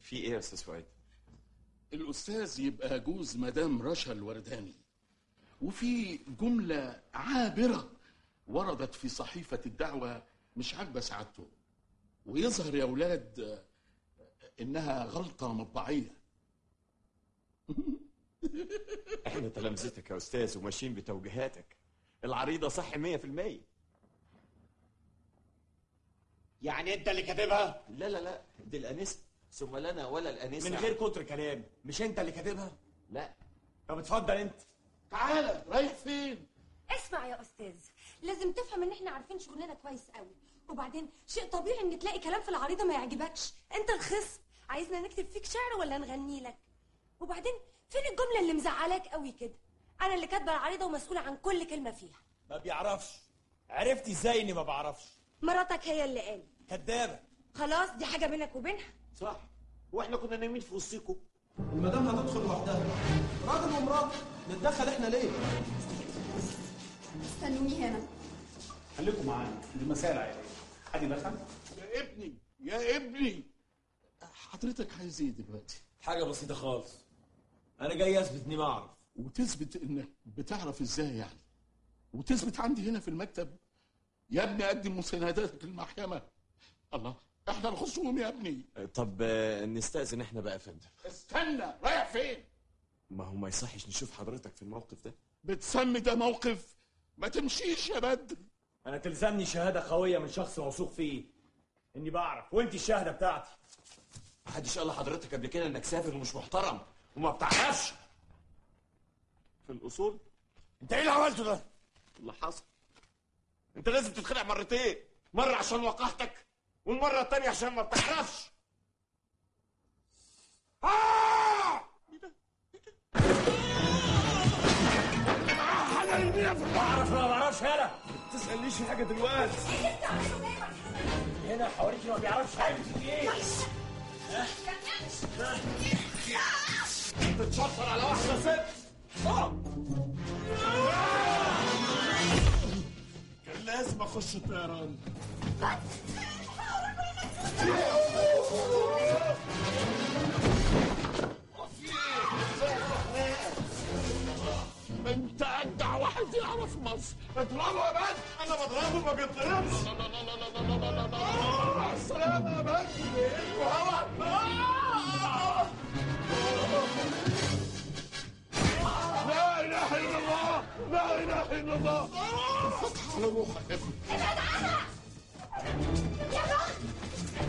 في ايه يا استاذ فؤاد الأستاذ يبقى جوز مدام رشا الورداني وفي جملة عابرة وردت في صحيفة الدعوة مش عاجبة سعادته ويظهر يا أولاد آه، إنها غلطة مطبعية احنا تلامذتك يا استاذ وماشيين بتوجيهاتك العريضه صح 100% يعني انت اللي كاتبها لا لا لا دي الانسه ثم لنا ولا الانسه من غير كتر كلام مش انت اللي كاتبها لا طب اتفضل انت تعالى رايح فين؟ اسمع يا استاذ لازم تفهم ان احنا عارفين شغلنا كويس قوي وبعدين شيء طبيعي ان تلاقي كلام في العريضه ما يعجبكش انت الخصم عايزنا نكتب فيك شعر ولا نغني لك وبعدين فين الجمله اللي مزعلاك قوي كده انا اللي كاتبه العريضه ومسؤوله عن كل كلمه فيها ما بيعرفش عرفتي ازاي اني ما بعرفش مراتك هي اللي قالت كدابه خلاص دي حاجه بينك وبينها صح واحنا كنا نايمين في وسطيكم المدام هتدخل لوحدها راجل ومراه نتدخل احنا ليه؟ استنوني هنا خليكم معانا دي مسائل عائليه حد يدخل يا ابني يا ابني حضرتك عايز ايه دلوقتي؟ حاجه بسيطه خالص انا جاي اثبت اني ما اعرف وتثبت انك بتعرف ازاي يعني وتثبت عندي هنا في المكتب يا ابني قدم مسانداتك للمحكمة الله احنا الخصوم يا ابني طب آه، نستأذن احنا بقى يا فندم استنى رايح فين ما هو ما يصحش نشوف حضرتك في الموقف ده بتسمي ده موقف ما تمشيش يا بدر انا تلزمني شهاده قويه من شخص موثوق فيه اني بعرف وانت الشهاده بتاعتي محدش قال لحضرتك قبل كده انك سافر ومش محترم وما بتعرفش في الاصول انت ايه اللي عملته ده اللي حصل انت لازم تتخدع مرتين مره عشان وقحتك والمره التانية عشان ما بتعرفش بعرف ولا ما بعرفش هلا تسألنيش في حاجه دلوقتي هنا حواليك ما بيعرفش حاجه ايه تتشطر على واحده ست آه. كان لازم اخش الطيران انت اجدع واحد يعرف مصر اضربه يا بدر انا بضربه ما بيتضربش لا لا لا لا لا لا لا لا لا مع السلامة يا بدر لا اله الا الله لا اله الا الله فتح على روحك يا ابني